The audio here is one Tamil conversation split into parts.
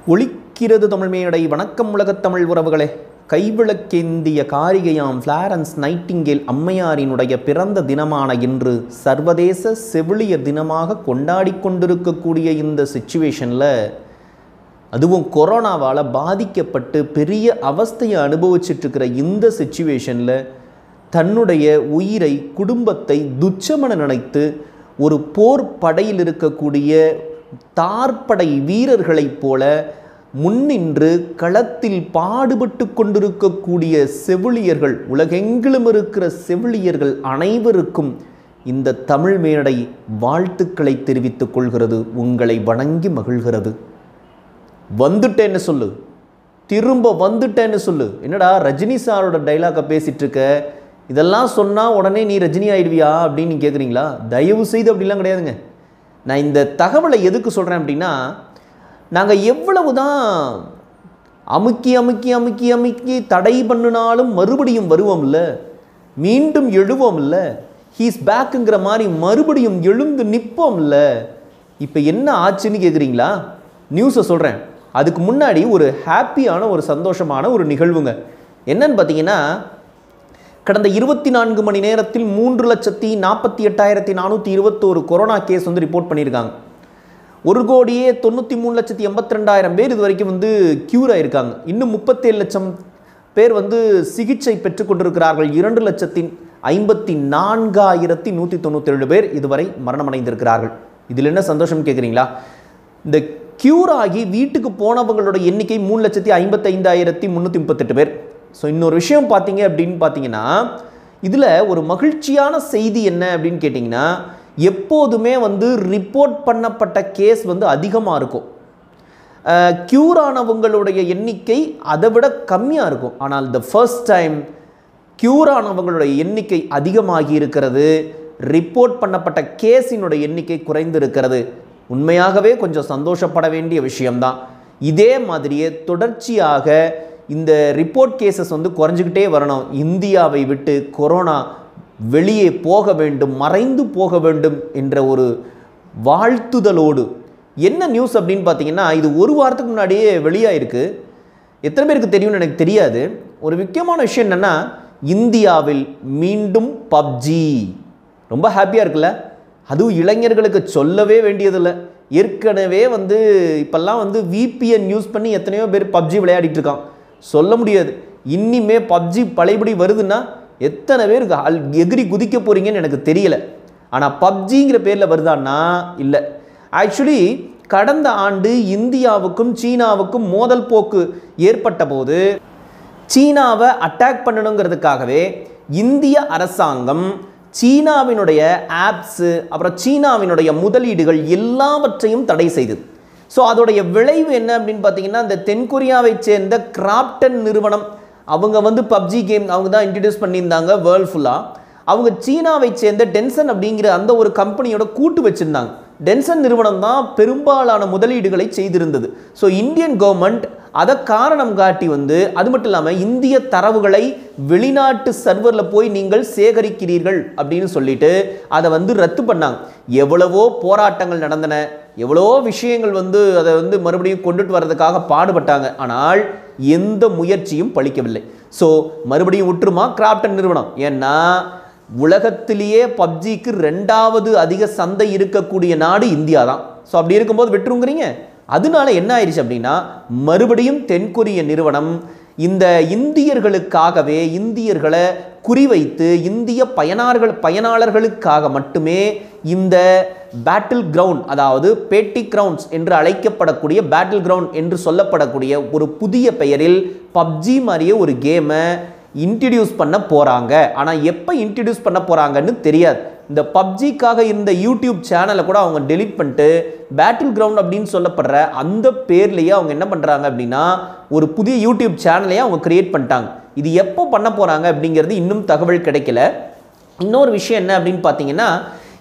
ஒழிக்கிறது தமிழ் மேடை வணக்கம் உலகத் தமிழ் உறவுகளே கைவிளக்கேந்திய காரிகையாம் ஃப்ளாரன்ஸ் நைட்டிங்கேல் அம்மையாரினுடைய பிறந்த தினமான இன்று சர்வதேச செவிலியர் தினமாக கொண்டாடி கொண்டிருக்கக்கூடிய இந்த சுச்சுவேஷனில் அதுவும் கொரோனாவால் பாதிக்கப்பட்டு பெரிய அவஸ்தையை அனுபவிச்சுட்டு இருக்கிற இந்த சுச்சுவேஷனில் தன்னுடைய உயிரை குடும்பத்தை துச்சமென நினைத்து ஒரு போர் படையில் இருக்கக்கூடிய தார்ப்படை வீரர்களைப் போல முன்னின்று களத்தில் பாடுபட்டு கொண்டிருக்கக்கூடிய செவிலியர்கள் உலகெங்கிலும் இருக்கிற செவிலியர்கள் அனைவருக்கும் இந்த தமிழ் மேடை வாழ்த்துக்களை தெரிவித்துக் கொள்கிறது உங்களை வணங்கி மகிழ்கிறது வந்துட்டேன்னு சொல்லு திரும்ப வந்துட்டேன்னு சொல்லு என்னடா ரஜினி சாரோட டைலாக்கை பேசிட்டு இருக்க இதெல்லாம் சொன்னால் உடனே நீ ரஜினி ஆயிடுவியா அப்படின்னு நீ கேட்குறீங்களா தயவு செய்து அப்படிலாம் கிடையாதுங்க நான் இந்த தகவலை எதுக்கு சொல்கிறேன் அப்படின்னா நாங்கள் எவ்வளவு தான் அமுக்கி அமுக்கி அமுக்கி அமுக்கி தடை பண்ணினாலும் மறுபடியும் வருவோம்ல மீண்டும் எழுவோம்ல ஹீஸ் பேக்குங்கிற மாதிரி மறுபடியும் எழுந்து நிற்போம்ல இப்போ என்ன ஆச்சுன்னு கேட்குறீங்களா நியூஸை சொல்கிறேன் அதுக்கு முன்னாடி ஒரு ஹாப்பியான ஒரு சந்தோஷமான ஒரு நிகழ்வுங்க என்னன்னு பார்த்தீங்கன்னா கடந்த இருபத்தி நான்கு மணி நேரத்தில் மூன்று லட்சத்தி நாற்பத்தி எட்டாயிரத்தி நானூற்றி இருபத்தோரு கொரோனா கேஸ் வந்து ரிப்போர்ட் பண்ணியிருக்காங்க ஒரு கோடியே தொண்ணூற்றி மூணு லட்சத்தி எண்பத்தி ரெண்டாயிரம் பேர் இது வரைக்கும் வந்து க்யூர் ஆயிருக்காங்க இன்னும் முப்பத்தேழு லட்சம் பேர் வந்து சிகிச்சை பெற்றுக் கொண்டிருக்கிறார்கள் இரண்டு லட்சத்தி ஐம்பத்தி நான்காயிரத்தி நூற்றி தொண்ணூற்றேழு பேர் இதுவரை மரணமடைந்திருக்கிறார்கள் இதில் என்ன சந்தோஷம் கேட்குறீங்களா இந்த க்யூர் ஆகி வீட்டுக்கு போனவங்களோட எண்ணிக்கை மூணு லட்சத்தி ஐம்பத்தைந்தாயிரத்தி முந்நூற்றி முப்பத்தெட்டு பேர் ஸோ இன்னொரு விஷயம் பார்த்தீங்க அப்படின்னு பார்த்தீங்கன்னா இதில் ஒரு மகிழ்ச்சியான செய்தி என்ன அப்படின்னு கேட்டிங்கன்னா எப்போதுமே வந்து ரிப்போர்ட் பண்ணப்பட்ட கேஸ் வந்து அதிகமாக இருக்கும் க்யூர் ஆனவங்களுடைய எண்ணிக்கை அதை விட கம்மியாக இருக்கும் ஆனால் த ஃபர்ஸ்ட் டைம் க்யூர் ஆனவங்களுடைய எண்ணிக்கை அதிகமாகி இருக்கிறது ரிப்போர்ட் பண்ணப்பட்ட கேஸினுடைய எண்ணிக்கை குறைந்து இருக்கிறது உண்மையாகவே கொஞ்சம் சந்தோஷப்பட வேண்டிய விஷயம்தான் இதே மாதிரியே தொடர்ச்சியாக இந்த ரிப்போர்ட் கேசஸ் வந்து குறைஞ்சிக்கிட்டே வரணும் இந்தியாவை விட்டு கொரோனா வெளியே போக வேண்டும் மறைந்து போக வேண்டும் என்ற ஒரு வாழ்த்துதலோடு என்ன நியூஸ் அப்படின்னு பார்த்தீங்கன்னா இது ஒரு வாரத்துக்கு முன்னாடியே வெளியாயிருக்கு எத்தனை பேருக்கு தெரியும்னு எனக்கு தெரியாது ஒரு முக்கியமான விஷயம் என்னென்னா இந்தியாவில் மீண்டும் பப்ஜி ரொம்ப ஹாப்பியாக இருக்குல்ல அதுவும் இளைஞர்களுக்கு சொல்லவே வேண்டியதில்லை ஏற்கனவே வந்து இப்போல்லாம் வந்து விபிஎன் யூஸ் பண்ணி எத்தனையோ பேர் பப்ஜி விளையாடிட்டு இருக்கான் சொல்ல முடியாது இனிமே பப்ஜி பழையபடி வருதுன்னா எத்தனை பேர் அல் எகிரி குதிக்க போகிறீங்கன்னு எனக்கு தெரியல ஆனால் பப்ஜிங்கிற பேரில் வருதான்னா இல்லை ஆக்சுவலி கடந்த ஆண்டு இந்தியாவுக்கும் சீனாவுக்கும் மோதல் போக்கு ஏற்பட்ட போது சீனாவை அட்டாக் பண்ணணுங்கிறதுக்காகவே இந்திய அரசாங்கம் சீனாவினுடைய ஆப்ஸு அப்புறம் சீனாவினுடைய முதலீடுகள் எல்லாவற்றையும் தடை செய்தது ஸோ அதோடைய விளைவு என்ன அப்படின்னு பார்த்தீங்கன்னா இந்த தென்கொரியாவை சேர்ந்த கிராப்டன் நிறுவனம் அவங்க வந்து பப்ஜி கேம் அவங்க தான் இன்ட்ரடியூஸ் பண்ணியிருந்தாங்க வேர்ல்ட் ஃபுல்லாக அவங்க சீனாவை சேர்ந்த டென்சன் அப்படிங்கிற அந்த ஒரு கம்பெனியோட கூட்டு வச்சுருந்தாங்க டென்சன் நிறுவனம் தான் பெரும்பாலான முதலீடுகளை செய்திருந்தது ஸோ இந்தியன் கவர்மெண்ட் அதை காரணம் காட்டி வந்து அது மட்டும் இல்லாமல் இந்திய தரவுகளை வெளிநாட்டு சர்வரில் போய் நீங்கள் சேகரிக்கிறீர்கள் அப்படின்னு சொல்லிட்டு அதை வந்து ரத்து பண்ணாங்க எவ்வளவோ போராட்டங்கள் நடந்தன எவ்வளவோ விஷயங்கள் வந்து அதை வந்து மறுபடியும் கொண்டுட்டு வர்றதுக்காக பாடுபட்டாங்க ஆனால் எந்த முயற்சியும் பலிக்கவில்லை ஸோ மறுபடியும் விட்டுருமா கிராப்டன் நிறுவனம் ஏன்னா உலகத்திலேயே பப்ஜிக்கு ரெண்டாவது அதிக சந்தை இருக்கக்கூடிய நாடு இந்தியா தான் ஸோ அப்படி இருக்கும்போது விட்டுருங்கிறீங்க அதனால என்ன ஆயிடுச்சு அப்படின்னா மறுபடியும் தென்கொரிய நிறுவனம் இந்த இந்தியர்களுக்காகவே இந்தியர்களை குறிவைத்து இந்திய பயனார்கள் பயனாளர்களுக்காக மட்டுமே இந்த பேட்டில் கிரவுண்ட் அதாவது பேட்டி கிரவுண்ட்ஸ் என்று அழைக்கப்படக்கூடிய பேட்டில் கிரவுண்ட் என்று சொல்லப்படக்கூடிய ஒரு புதிய பெயரில் பப்ஜி மாதிரியே ஒரு கேமை இன்ட்ரடியூஸ் பண்ண போகிறாங்க ஆனால் எப்போ இன்ட்ரடியூஸ் பண்ண போகிறாங்கன்னு தெரியாது இந்த பப்ஜிக்காக இருந்த யூடியூப் சேனலை கூட அவங்க டெலிட் பண்ணிட்டு பேட்டில் கிரவுண்ட் அப்படின்னு சொல்லப்படுற அந்த பேர்லேயே அவங்க என்ன பண்ணுறாங்க அப்படின்னா ஒரு புதிய யூடியூப் சேனலையே அவங்க கிரியேட் பண்ணிட்டாங்க இது எப்போ பண்ண போகிறாங்க அப்படிங்கிறது இன்னும் தகவல் கிடைக்கல இன்னொரு விஷயம் என்ன அப்படின்னு பார்த்தீங்கன்னா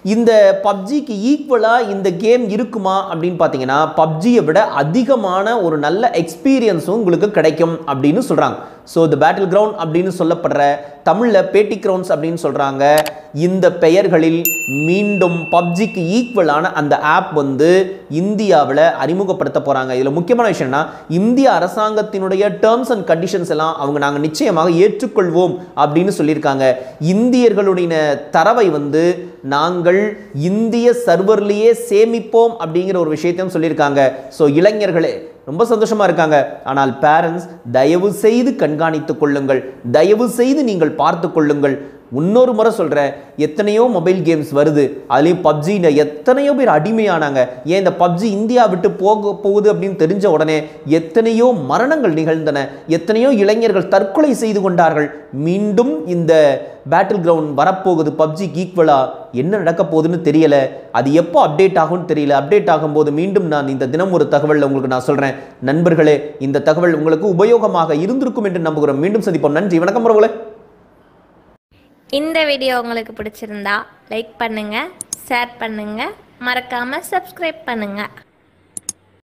இந்த பப்ஜிக்கு ஈக்குவலாக இந்த கேம் இருக்குமா அப்படின்னு பார்த்தீங்கன்னா பப்ஜியை விட அதிகமான ஒரு நல்ல எக்ஸ்பீரியன்ஸும் உங்களுக்கு கிடைக்கும் அப்படின்னு சொல்கிறாங்க ஸோ இந்த பேட்டில் கிரவுண்ட் அப்படின்னு சொல்லப்படுற தமிழில் பேட்டி கிரவுண்ட்ஸ் அப்படின்னு சொல்கிறாங்க இந்த பெயர்களில் மீண்டும் பப்ஜிக்கு ஈக்குவலான அந்த ஆப் வந்து இந்தியாவில் அறிமுகப்படுத்த போகிறாங்க இதில் முக்கியமான விஷயம்னா இந்திய அரசாங்கத்தினுடைய டேர்ம்ஸ் அண்ட் கண்டிஷன்ஸ் எல்லாம் அவங்க நாங்கள் நிச்சயமாக ஏற்றுக்கொள்வோம் அப்படின்னு சொல்லியிருக்காங்க இந்தியர்களுடைய தரவை வந்து நாங்கள் இந்திய சர்வர்லேயே சேமிப்போம் அப்படிங்கிற ஒரு விஷயத்தையும் சொல்லியிருக்காங்க ஸோ இளைஞர்களே ரொம்ப சந்தோஷமா இருக்காங்க ஆனால் பேரண்ட்ஸ் தயவு செய்து கண்காணித்துக் கொள்ளுங்கள் தயவு செய்து நீங்கள் பார்த்து கொள்ளுங்கள் இன்னொரு முறை சொல்கிறேன் எத்தனையோ மொபைல் கேம்ஸ் வருது அதுலேயும் பப்ஜின்னு எத்தனையோ பேர் அடிமையானாங்க ஏன் இந்த பப்ஜி இந்தியா விட்டு போக போகுது அப்படின்னு தெரிஞ்ச உடனே எத்தனையோ மரணங்கள் நிகழ்ந்தன எத்தனையோ இளைஞர்கள் தற்கொலை செய்து கொண்டார்கள் மீண்டும் இந்த பேட்டில் கிரவுண்ட் வரப்போகுது பப்ஜிக்கு ஈக்குவலாக என்ன நடக்க போகுதுன்னு தெரியல அது எப்போ அப்டேட் ஆகும்னு தெரியல அப்டேட் ஆகும்போது மீண்டும் நான் இந்த தினம் ஒரு தகவல் உங்களுக்கு நான் சொல்கிறேன் நண்பர்களே இந்த தகவல் உங்களுக்கு உபயோகமாக இருந்திருக்கும் என்று நம்புகிறோம் மீண்டும் சந்திப்போம் நன்றி வணக்கம் உறவுகளே இந்த வீடியோ உங்களுக்கு பிடிச்சிருந்தா லைக் பண்ணுங்க ஷேர் பண்ணுங்க மறக்காம சப்ஸ்கிரைப் பண்ணுங்க